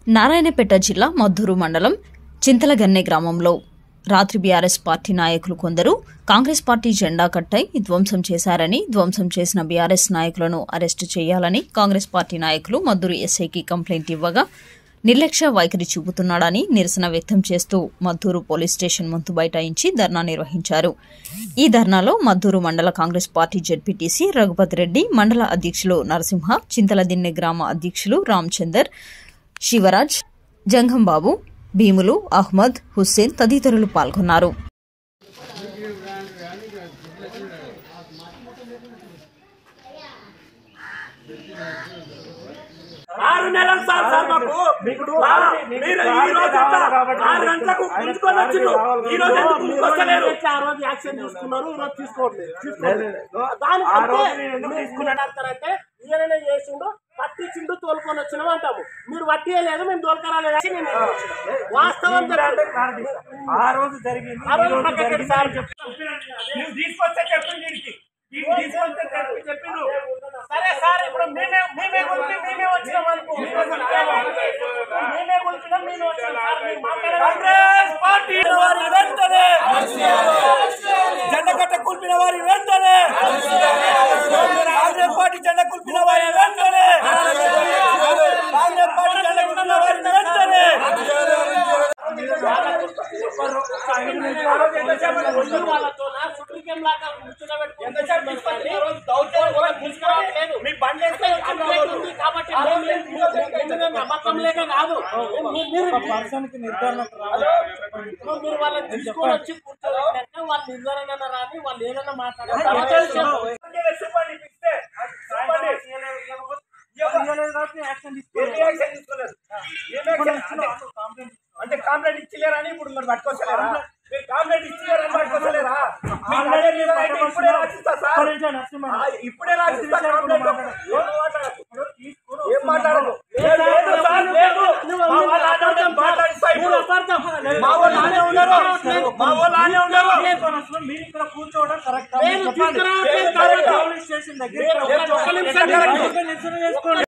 నారాయణపేట జిల్లా మద్దూరు మండలం చింతలగన్నె గ్రామంలో రాత్రి బీఆర్ఎస్ పార్టీ నాయకులు కొందరు కాంగ్రెస్ పార్టీ జెండా కట్టై ధ్వంసం చేశారని ధ్వంసం చేసిన బీఆర్ఎస్ నాయకులను అరెస్టు చేయాలని కాంగ్రెస్ పార్టీ నాయకులు మద్దూరు ఎస్ఐకి కంప్లైంట్ ఇవ్వగా నిర్లక్ష్య వైఖరి చూపుతున్నాడని నిరసన వ్యక్తం చేస్తూ మద్దూరు పోలీస్ స్టేషన్ ముందు బైఠాయించి ధర్నా నిర్వహించారు ఈ ధర్నాలో మద్దూరు మండల కాంగ్రెస్ పార్టీ జడ్పీటీసీ రఘుపతి రెడ్డి మండల అధ్యక్షులు నరసింహ చింతలదిన్నె గ్రామ అధ్యక్షులు రామచందర్ శివరాజ్ జంగంబాబు భీములు అహ్మద్ హుస్సేన్ తదితరులు పాల్గొన్నారు ఆరు నెలలు సార్ సార్ మాకు ఆ, మీరు ఈ రోజు అంతా ఆరు గంటలకు గుంజుకొని వచ్చిండ్రు ఈ రోజు ఎందుకు గుంజుకొస్తలేరు ఆ రోజు యాక్షన్ తీసుకున్నారు ఈ రోజు తీసుకోవట్లేదు తీసుకోవట్లేదు దానికంటే మీరు తీసుకున్నారంటే ఈయననే చేసిండు పట్టించిండు తోలుకొని వచ్చినాం అంటాము మీరు పట్టియలేదు మేము తోలుకరాలేదు అని నేను అనుకుంటున్నా. వాస్తవం చెప్పండి. ఆ రోజు జరిగింది ఆ రోజు ఈ రోజు పక్కకి జరిగింది. సార్ చెప్పు. నువ్వు తీసుకొస్తే చెప్పింది వీడికి వీడికి తీసుకొస్తే చెప్పి చెప్పిండు సరే సార్ ఇప్పుడు మేమే మేమే కొలిపి మేమే వచ్చినాం అనుకో మేమే కొలిపినాం మేమే వచ్చినాం సార్ మీరు మాట్లాడాలి కాంగ్రెస్ పార్టీ వారి వెంటనే జెండా కట్ట కూల్పిన వారి వెంటనే కాంగ్రెస్ పార్టీ జెండా కూల్పిన వారి వెంటనే కాంగ్రెస్ పార్టీ జెండా కూల్పిన వారి వెంటనే వాళ్ళతో నా సుప్రీం లాగా కూర్చోబెట్టుకుంటున్నారు కానీ ఎవరు తీసుకురావట్లేదు. మీ బండి వేస్తే కంప్లైంట్ ఉంది కాబట్టి మేము ఏం- మేము ఏం నమ్మకం లేక కాదు మీరు- మీరు- ఇప్పుడు మీరు వాళ్ళని తీసుకొని వచ్చి కూర్చోబెట్టాక వాళ్ళు నిర్ధారణ రాని వాళ్ళు ఏదైనా మాట్లాడారు చెప్పండి ఇస్తే చెప్పండి ఎన్ని యాక్షన్ తీసుకోలేదు ఏమి యాక్షన్? అంటే- అంటే కాంప్లైంట్ ఇచ్చలేరని ఇప్పుడు మరి పట్టుకోసలేరా మీరు కాంప్లైంట్ ఇచ్చలేరని పట్టుకోసలేరా మీకు అదే మీద అయితే ఇప్పుడే రాసిస్తా సార్ ఆ, ఇప్పుడే రాసిస్తా కాంప్లైంట్ ఏం మాట్లాడకు. ఏం మాట్లాడకు లేదు, లేదు సార్, లేదు. మా వాళ్ళు ఆనే ఉన్నారు, మాట్లాడిస్తా ఇప్పుడు. మా వాళ్ళు ఆనే ఉన్నారు మా వాళ్ళు ఆనే ఉన్నారు మీరు తీసుకురావట్లేదు కాబట్టి ఒక్క నిమిషం కరెక్ట్.